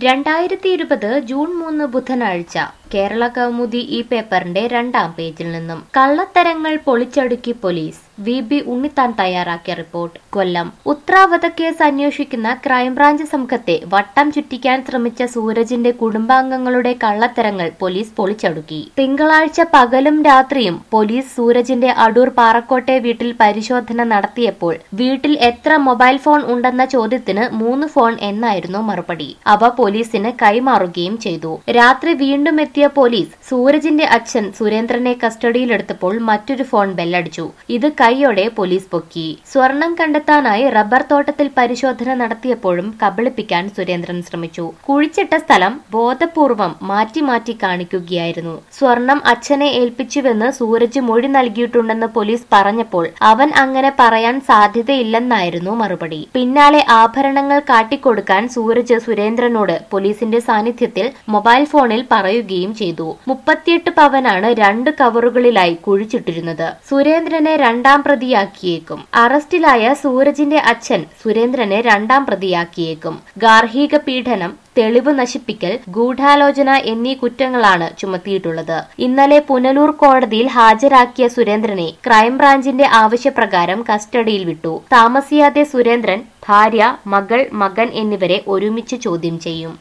രണ്ടായിരത്തി ഇരുപത് ജൂൺ മൂന്ന് ബുധനാഴ്ച കേരള കൗമുദി ഈ പേപ്പറിന്റെ രണ്ടാം പേജിൽ നിന്നും കള്ളത്തരങ്ങൾ പൊളിച്ചടുക്കി പോലീസ് വി ബി ഉണ്ണിത്താൻ തയ്യാറാക്കിയ റിപ്പോർട്ട് കൊല്ലം ഉത്രാവധ കേസ് അന്വേഷിക്കുന്ന ക്രൈംബ്രാഞ്ച് സംഘത്തെ വട്ടം ചുറ്റിക്കാൻ ശ്രമിച്ച സൂരജിന്റെ കുടുംബാംഗങ്ങളുടെ കള്ളത്തരങ്ങൾ പോലീസ് പൊളിച്ചടുക്കി തിങ്കളാഴ്ച പകലും രാത്രിയും പോലീസ് സൂരജിന്റെ അടൂർ പാറക്കോട്ടെ വീട്ടിൽ പരിശോധന നടത്തിയപ്പോൾ വീട്ടിൽ എത്ര മൊബൈൽ ഫോൺ ഉണ്ടെന്ന ചോദ്യത്തിന് മൂന്ന് ഫോൺ എന്നായിരുന്നു മറുപടി അവ പോലീസിന് കൈമാറുകയും ചെയ്തു രാത്രി വീണ്ടും എത്തിയ പോലീസ് സൂരജിന്റെ അച്ഛൻ സുരേന്ദ്രനെ കസ്റ്റഡിയിലെടുത്തപ്പോൾ മറ്റൊരു ഫോൺ ബെല്ലടിച്ചു ഇത് കൈയോടെ പോലീസ് പൊക്കി സ്വർണം കണ്ടെത്താനായി റബ്ബർ തോട്ടത്തിൽ പരിശോധന നടത്തിയപ്പോഴും കബളിപ്പിക്കാൻ സുരേന്ദ്രൻ ശ്രമിച്ചു കുഴിച്ചിട്ട സ്ഥലം ബോധപൂർവം മാറ്റി മാറ്റി കാണിക്കുകയായിരുന്നു സ്വർണം അച്ഛനെ ഏൽപ്പിച്ചുവെന്ന് സൂരജ് മൊഴി നൽകിയിട്ടുണ്ടെന്ന് പോലീസ് പറഞ്ഞപ്പോൾ അവൻ അങ്ങനെ പറയാൻ സാധ്യതയില്ലെന്നായിരുന്നു മറുപടി പിന്നാലെ ആഭരണങ്ങൾ കാട്ടിക്കൊടുക്കാൻ സൂരജ് സുരേന്ദ്രനോട് പോലീസിന്റെ സാന്നിധ്യത്തിൽ മൊബൈൽ ഫോണിൽ പറയുകയും ചെയ്തു മുപ്പത്തിയെട്ട് പവനാണ് രണ്ട് കവറുകളിലായി കുഴിച്ചിട്ടിരുന്നത് സുരേന്ദ്രനെ രണ്ടാം പ്രതിയാക്കിയേക്കും അറസ്റ്റിലായ സൂരജിന്റെ അച്ഛൻ സുരേന്ദ്രനെ രണ്ടാം പ്രതിയാക്കിയേക്കും ഗാർഹിക പീഡനം തെളിവ് നശിപ്പിക്കൽ ഗൂഢാലോചന എന്നീ കുറ്റങ്ങളാണ് ചുമത്തിയിട്ടുള്ളത് ഇന്നലെ പുനലൂർ കോടതിയിൽ ഹാജരാക്കിയ സുരേന്ദ്രനെ ക്രൈംബ്രാഞ്ചിന്റെ ആവശ്യപ്രകാരം കസ്റ്റഡിയിൽ വിട്ടു താമസിയാതെ സുരേന്ദ്രൻ ഭാര്യ മകൾ മകൻ എന്നിവരെ ഒരുമിച്ച് ചോദ്യം ചെയ്യും